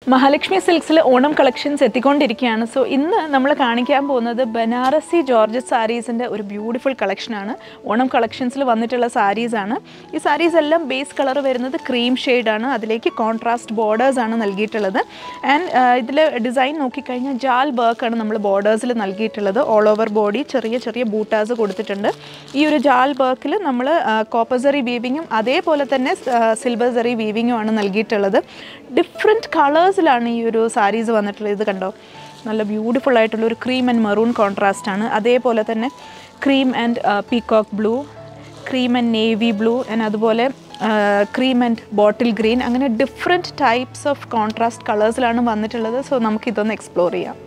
മഹാലക്ഷ്മി സിൽക്സിൽ ഓണം കളക്ഷൻസ് എത്തിക്കൊണ്ടിരിക്കുകയാണ് സോ ഇന്ന് നമ്മൾ കാണിക്കാൻ പോകുന്നത് ബനാറസി ജോർജറ്റ് സാരീസിൻ്റെ ഒരു ബ്യൂട്ടിഫുൾ കളക്ഷനാണ് ഓണം കളക്ഷൻസിൽ വന്നിട്ടുള്ള സാരീസാണ് ഈ സാരീസ് എല്ലാം ബേസ് കളർ വരുന്നത് ക്രീം ഷെയ്ഡാണ് അതിലേക്ക് കോൺട്രാസ്റ്റ് ബോർഡേഴ്സ് ആണ് നൽകിയിട്ടുള്ളത് ആൻഡ് ഇതിൽ ഡിസൈൻ നോക്കിക്കഴിഞ്ഞാൽ ജാൽ വർക്കാണ് നമ്മൾ ബോർഡേഴ്സിൽ നൽകിയിട്ടുള്ളത് ഓൾ ഓവർ ബോഡി ചെറിയ ചെറിയ ബൂട്ടാസ് കൊടുത്തിട്ടുണ്ട് ഈ ഒരു ജാൽ വർക്കിൽ നമ്മൾ കോപ്പസറി വീവിങ്ങും അതേപോലെ തന്നെ സിൽവർ സെറി വീവിങ്ങും ആണ് നൽകിയിട്ടുള്ളത് ഡിഫറെൻറ്റ് കളേഴ്സിലാണ് ഈ ഒരു സാരീസ് വന്നിട്ടുള്ളത് ഇത് കണ്ടോ നല്ല ബ്യൂട്ടിഫുൾ ആയിട്ടുള്ള ഒരു ക്രീം ആൻഡ് മെറൂൺ കോൺട്രാസ്റ്റ് ആണ് അതേപോലെ തന്നെ cream and peacock blue cream and navy blue and അതുപോലെ ക്രീം ആൻഡ് ബോട്ടിൽ ഗ്രീൻ അങ്ങനെ ഡിഫറെൻറ്റ് ടൈപ്സ് ഓഫ് കോൺട്രാസ്റ്റ് കളേഴ്സിലാണ് വന്നിട്ടുള്ളത് സോ നമുക്കിതൊന്ന് എക്സ്പ്ലോർ ചെയ്യാം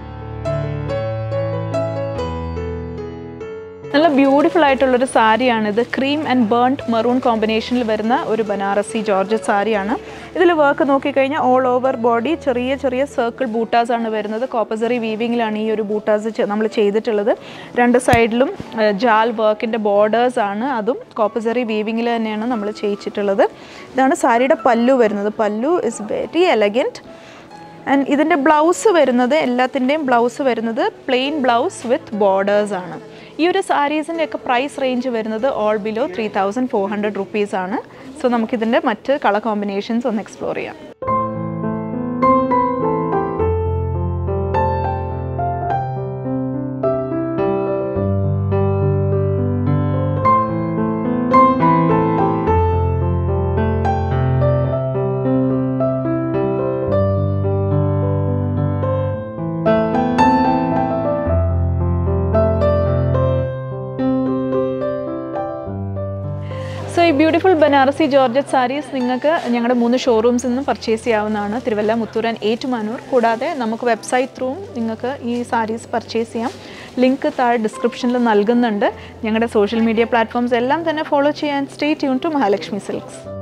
നല്ല ബ്യൂട്ടിഫുൾ ആയിട്ടുള്ളൊരു സാരിയാണിത് ക്രീം ആൻഡ് ബേൺഡ് മെറൂൺ കോമ്പിനേഷനിൽ വരുന്ന ഒരു ബനാറസി ജോർജറ്റ് സാരിയാണ് ഇതിൽ വർക്ക് നോക്കിക്കഴിഞ്ഞാൽ ഓൾ ഓവർ ബോഡി ചെറിയ ചെറിയ സർക്കിൾ ബൂട്ടാസ് ആണ് വരുന്നത് കോപ്പസറി വീവിങ്ങിലാണ് ഈ ഒരു ബൂട്ടാസ് നമ്മൾ ചെയ്തിട്ടുള്ളത് രണ്ട് സൈഡിലും ജാൽ വർക്കിൻ്റെ ബോർഡേഴ്സ് ആണ് അതും കോപ്പസറി വീവിങ്ങിൽ തന്നെയാണ് നമ്മൾ ചെയ്യിച്ചിട്ടുള്ളത് ഇതാണ് സാരിയുടെ പല്ലു വരുന്നത് pallu is very elegant and ഇതിൻ്റെ ബ്ലൗസ് വരുന്നത് എല്ലാത്തിൻ്റെയും ബ്ലൗസ് വരുന്നത് പ്ലെയിൻ ബ്ലൗസ് വിത്ത് ബോർഡേഴ്സ് ആണ് ഈ ഒരു സാരീസിൻ്റെ ഒക്കെ പ്രൈസ് റേഞ്ച് വരുന്നത് all below three thousand four hundred rupees ആണ് സോ നമുക്കിതിൻ്റെ മറ്റ് കളർ കോമ്പിനേഷൻസ് ഒന്ന് എക്സ്പ്ലോർ ചെയ്യാം സോ ഈ ബ്യൂട്ടിഫുൾ ബനാറസി ജോർജറ്റ് സാരീസ് നിങ്ങൾക്ക് ഞങ്ങളുടെ മൂന്ന് ഷോറൂംസിൽ നിന്നും പർച്ചേസ് ചെയ്യാവുന്നതാണ് തിരുവല്ല മുത്തൂർ ആൻഡ് ഏറ്റുമാനൂർ കൂടാതെ നമുക്ക് വെബ്സൈറ്റ് ത്രൂവും നിങ്ങൾക്ക് ഈ സാരീസ് പർച്ചേസ് ചെയ്യാം ലിങ്ക് താഴെ ഡിസ്ക്രിപ്ഷനിൽ നൽകുന്നുണ്ട് ഞങ്ങളുടെ സോഷ്യൽ മീഡിയ പ്ലാറ്റ്ഫോംസ് എല്ലാം തന്നെ ഫോളോ ചെയ്യാൻ stay tune to Mahalakshmi silks